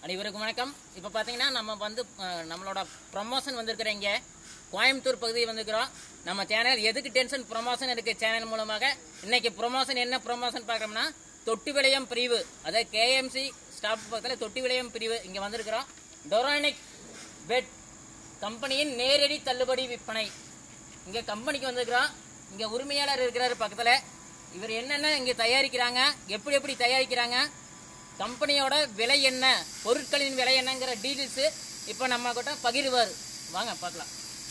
அனைவருக்கும் வணக்கம் இப்போ பார்த்தீங்கன்னா நம்ம வந்து அஹ், நம்மளோட ப்ரமோஷன் வந்திருக்கிற இங்கே கோயம்புத்தூர் பகுதியில் வந்திருக்கிறோம் நம்ம சேனல் எதுக்கு டென்ஷன் ப்ரொமோஷன் இருக்கு சேனல் மூலமாக இன்னைக்கு ப்ரொமோஷன் என்ன ப்ரொமோஷன் பார்க்குறோம்னா தொட்டி விளையம் பிரிவு அதாவது கேஎம்சி ஸ்டாப் பக்கத்தில் தொட்டி விளையம் பிரிவு இங்கே வந்திருக்கிறோம் டொரானிக் பெட் கம்பெனியின் நேரடி தள்ளுபடி விற்பனை இங்கே கம்பெனிக்கு வந்திருக்கிறோம் இங்கே உரிமையாளர் இருக்கிறாரு பக்கத்தில் இவர் என்னென்ன இங்கே தயாரிக்கிறாங்க எப்படி எப்படி தயாரிக்கிறாங்க கம்பெனியோட விலை என்ன பொருட்களின் விலை என்னங்கிற டீட்டெயில்ஸு இப்போ நம்ம கிட்ட பகிர்வார் வாங்க பார்க்கலாம்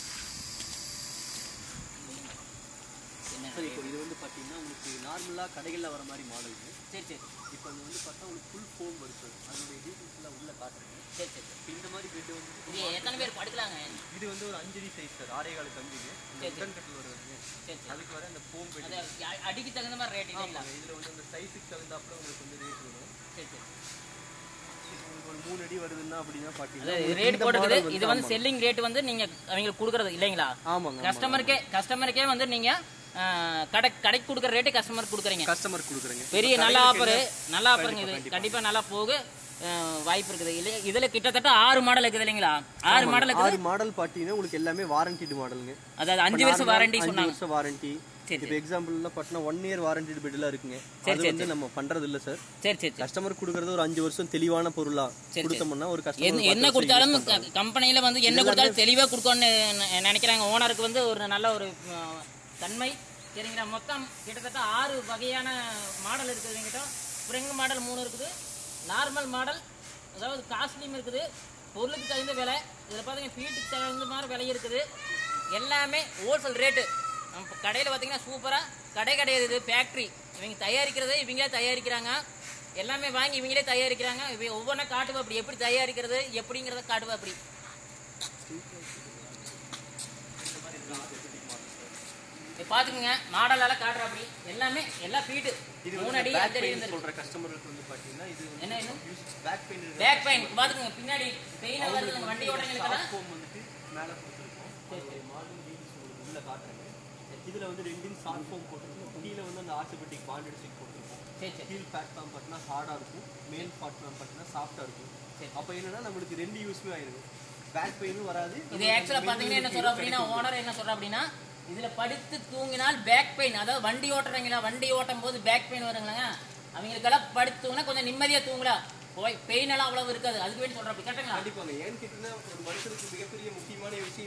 சார் இப்போ இது வந்து பார்த்தீங்கன்னா உங்களுக்கு நார்மலாக கடைகளில் வர மாதிரி மாடல் இது சரி சரி இப்போ அது வந்து பார்த்தா உங்களுக்கு ஃபுல் ஃபோம் வரும் சார் அதனுடைய டீட்டெயில்ஸ் எல்லாம் உள்ள காட்டுறேன் சரி சரி சரி. இப்போ இந்த மாதிரி பெட் வந்து இது எத்தனை பேர் படுக்கலாங்க இது வந்து ஒரு அஞ்சடி சைஸ் சார் ஆறே காலுக்கு அஞ்சுங்க இந்த சரி, சரி. உடன் கட்டில் வருது சரி சரி அதுக்கு வர அந்த ஃபோம் பெட் அது அ- அடிக்கு தகுந்த மாதிரி ரேட் இல்லைங்களா இதில் வந்து அந்த சைஸுக்கு தகுந்தாப்புல உங்களுக்கு வந்து ரேட் வரும் சரி சரி இப்போ உங்களுக்கு ஒரு மூணு அடி வருதுன்னா அப்படின்னா அது பார்த்தீங்கன்னா ரேட் இந்த போட்டுருக்குது model இது வந்து செல்லிங் ரேட் வந்து நீங்க அவங்களுக்கு கொடுக்கறது இல்லைங்களா ஆமாங்க கஸ்டமருக்கே கஸ்டமருக்கே வந்து நீங்க அஹ், கடை கடைக்கு கொடுக்குற ரேட்டு கஸ்டமருக்கு கொடுக்குறீங்க கஸ்டமர் கொடுக்குறேங்க பெரிய இப்போ நல்ல கடைகளுக்கு ஆஃபர் என்ன- நல்ல ஆஃபருங்க இது கண்டிப்பா, கண்டிப்பா நல்லா போக அஹ், வாய்ப்பு இருக்குது இல்லை இதுல கிட்டத்தட்ட ஆறு மாடல் இருக்குது இல்லைங்களா ஆறு மாடல் இருக்குது ஆறு மாடல் பார்த்தீங்கன்னா உங்களுக்கு எல்லாமே வாரண்டிடு மாடலுங்க அதாவது அஞ்சு வருஷம் வாரண்டி அஞ்சு சொன்னாங்க வருஷம் வாரண்டி சரி, இப்போ எக்ஸாம்பிள்ல பார்த்தீங்கன்னா ஒன் இயர் வாரண்டி பெட்லாம் இருக்குங்க சரி, அது வந்து நம்ம பண்றது இல்ல சார் சரி சரி சரி கஸ்டமர் கொடுக்கறது ஒரு அஞ்சு வருஷம் தெளிவான பொருளா கொடுத்தோம்னா ஒரு என்ன- கஸ்டமர் என்ன கொடுத்தாலும் க- கம்பெனியில வந்து என்ன கொடுத்தாலும் தெளிவா கொடுக்கணும்னு நெ- நினைக்கிறாங்க ஓனருக்கு வந்து ஒரு நல்ல ஒரு அஹ், தன்மை சரிங்களா மொத்தம் கிட்டத்தட்ட ஆறு வகையான மாடல் இருக்குது எங்கிட்ட ஸ்ப்ரிங் மாடல் மூணு இருக்குது நார்மல் மாடல் அதாவது காஸ்ட்லியும் இருக்குது பொருளுக்கு தகுந்த விலை இதில் பார்த்தீங்கன்னா ஃபீட்டுக்கு தகுந்த மாதிரி விலை இருக்குது எல்லாமே ஹோல்சேல் ரேட்டு நம்ம கடையில் பார்த்தீங்கன்னா சூப்பராக கடை கிடையாது இது ஃபேக்ட்ரி இவங்க தயாரிக்கிறதே இவங்களே தயாரிக்கிறாங்க எல்லாமே வாங்கி இவங்களே தயாரிக்கிறாங்க இவ ஒவ்வொன்றா காட்டுவா அப்படி எப்படி தயாரிக்கிறது எப்படிங்கிறத காட்டுவா அப்படி இது பார்த்துக்குங்க மாடல் எல்லாம் காட்டுற அப்படி எல்லாமே எல்லாம் ஃபீட்டு இது மூணு வந்து அடி பேக் அஞ்சு அடி பெயின் இருந்திருக்கு சொல்ற கஸ்டமருக்கு வந்து பாத்தீங்கன்னா இது என்ன இது பேக் பெயின் இருக்கு பேக் பெயின் பார்த்துக்குங்க பின்னாடி பெயின் வருது வண்டி ஓட்டுறவங்களுக்கெல்லாம் ஃபோம் வந்துட்டு மேல கொடுத்துருக்கோம் சரி மாடல் டீடைல்ஸ் உங்களுக்கு உள்ள காட்டுறேங்க இதுல வந்து ரெண்டு ஷார்ட் ஃபோம் போட்டுருக்கோம் கீழே வந்து அந்த ஆர்த்தோபெட்டிக் பாண்டட் ஸ்டிக் போட்டுருக்கோம் சரி சரி கீழ் பேக் தான் பார்த்தீங்கன்னா ஹார்டா இருக்கும் மேல் பார்ட் தான் பார்த்தீங்கன்னா சாஃப்டா இருக்கும் சரி. அப்ப என்னன்னா நம்மளுக்கு ரெண்டு யூஸ்மே ஆயிருக்கு பேக் பெயினும் வராது இது ஆக்சுவலா பாத்தீங்கன்னா என்ன சொல்ற அப்படின்னா ஓனர் என்ன சொல்ற அப்படின்னா இதுல படுத்து தூங்கினால் பேக் பெயின் அதாவது வண்டி ஓட்டுறீங்களா வண்டி ஓட்டும் போது பேக் பெயின் வருங்களா அவங்களுக்கெல்லாம் படுத்து தூங்கினா கொஞ்சம் நிம்மதியா தூங்கலாம் போய் பெயின் எல்லாம் அவ்வளவு இருக்காது அதுக்கு வேண்டி சொல்ற அப்படி கரெக்டுங்களா கண்டிப்பாங்க ஏன்னு கேட்டீங்கன்னா ஒரு மனுஷனுக்கு மிகப்பெரிய முக்கியமான விஷயம்